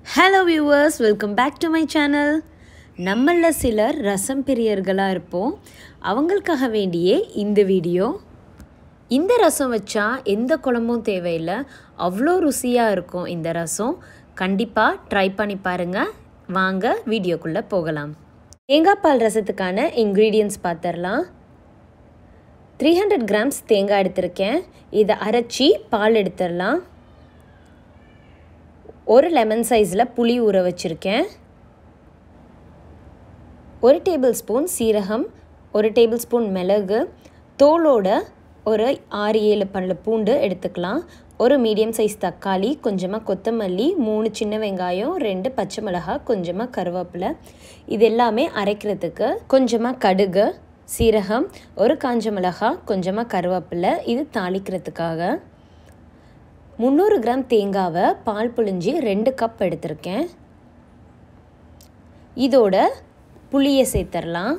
hello viewers welcome back to my channel நம்மள சிலர் ரசம் பிரியர்களாக இருப்போம் அவங்களுக்காக வேண்டியே இந்த வீடியோ இந்த ரசம் வச்சா எந்த குழம்பும் தேவையில்லை அவ்வளோ ருசியாக இருக்கும் இந்த ரசம் கண்டிப்பாக ட்ரை பண்ணி பாருங்கள் வாங்க வீடியோக்குள்ளே போகலாம் தேங்காய் பால் ரசத்துக்கான இன்க்ரீடியன்ட்ஸ் பார்த்துடலாம் த்ரீ ஹண்ட்ரட் கிராம்ஸ் தேங்காய் எடுத்திருக்கேன் இதை அரைச்சி பால் எடுத்துடலாம் ஒரு லெமன் சைஸில் புளி ஊற வச்சுருக்கேன் ஒரு டேபிள் ஸ்பூன் சீரகம் ஒரு டேபிள் ஸ்பூன் மிளகு தோலோட ஒரு ஆறு ஏழு பல்லு பூண்டு எடுத்துக்கலாம் ஒரு மீடியம் சைஸ் தக்காளி கொஞ்சமாக கொத்தமல்லி மூணு சின்ன வெங்காயம் ரெண்டு பச்சை மிளகாய் கொஞ்சமாக கருவேப்பிலை இது எல்லாமே அரைக்கிறதுக்கு கொஞ்சமாக கடுகு சீரகம் ஒரு காஞ்ச மிளகாய் கொஞ்சமாக கருவேப்பிலை இது தாளிக்கிறதுக்காக முந்நூறு கிராம் தேங்காவை பால் புழிஞ்சி ரெண்டு கப் எடுத்திருக்கேன் இதோட புளியை சேர்த்துடலாம்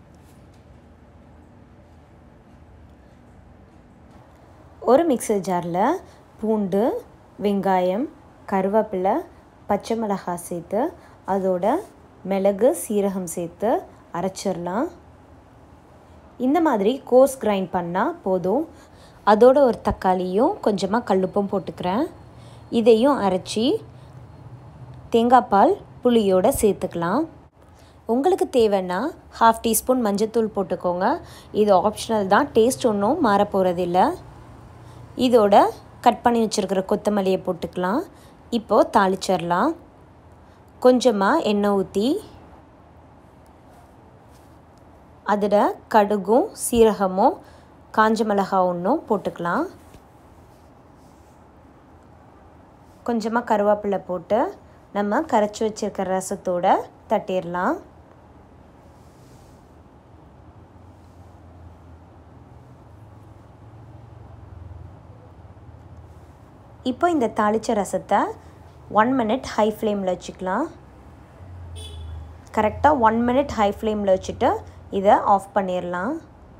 ஒரு மிக்சர் ஜாரில் பூண்டு வெங்காயம் கருவேப்பிலை பச்சை மிளகாய் சேர்த்து அதோட மிளகு சீரகம் சேர்த்து அரைச்சிடலாம் இந்த மாதிரி கோர்ஸ் கிரைண்ட் பண்ணால் போதும் அதோட ஒரு தக்காளியும் கொஞ்சமாக கல்லுப்பும் போட்டுக்கிறேன் இதையும் அரைச்சி தேங்காய் பால் புளியோடு சேர்த்துக்கலாம் உங்களுக்கு தேவைன்னா ஹாஃப் டீஸ்பூன் மஞ்சத்தூள் போட்டுக்கோங்க இது ஆப்ஷனல் தான் டேஸ்ட் ஒன்றும் மாற போகிறதில்ல இதோட கட் பண்ணி வச்சுருக்கிற கொத்தமல்லியை போட்டுக்கலாம் இப்போது தாளிச்சிடலாம் கொஞ்சமாக எண்ணெய் ஊற்றி அதில் கடுகும் சீரகமும் காஞ்ச மிளகாய் ஒன்றும் போட்டுக்கலாம் கொஞ்சமாக கருவேப்பிலை போட்டு நம்ம கரைச்சி வச்சுருக்கிற ரசத்தோடு தட்டிடலாம் இப்போ இந்த தாளித்த ரசத்தை ஒன் மினிட் ஹை ஃப்ளேமில் வச்சுக்கலாம் கரெக்டாக ஒன் மினிட் ஹை ஃப்ளேமில் வச்சுட்டு இதை ஆஃப் பண்ணிடலாம்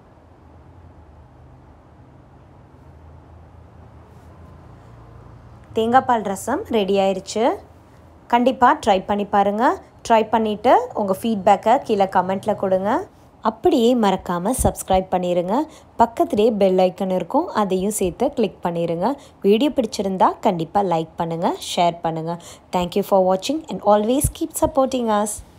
தேங்காய் பால் ரசம் ரெடி ஆயிடுச்சு கண்டிப்பாக ட்ரை பண்ணி பாருங்கள் ட்ரை பண்ணிவிட்டு உங்கள் ஃபீட்பேக்கை கீழே கமெண்ட்டில் கொடுங்க அப்படியே மறக்காமல் சப்ஸ்கிரைப் பண்ணிடுங்க பக்கத்துலேயே பெல் ஐக்கன் இருக்கும் அதையும் சேர்த்து கிளிக் பண்ணிடுங்க வீடியோ பிடிச்சிருந்தா கண்டிப்பாக லைக் பண்ணுங்கள் ஷேர் பண்ணுங்கள் தேங்க்யூ ஃபார் வாட்சிங் and always keep supporting as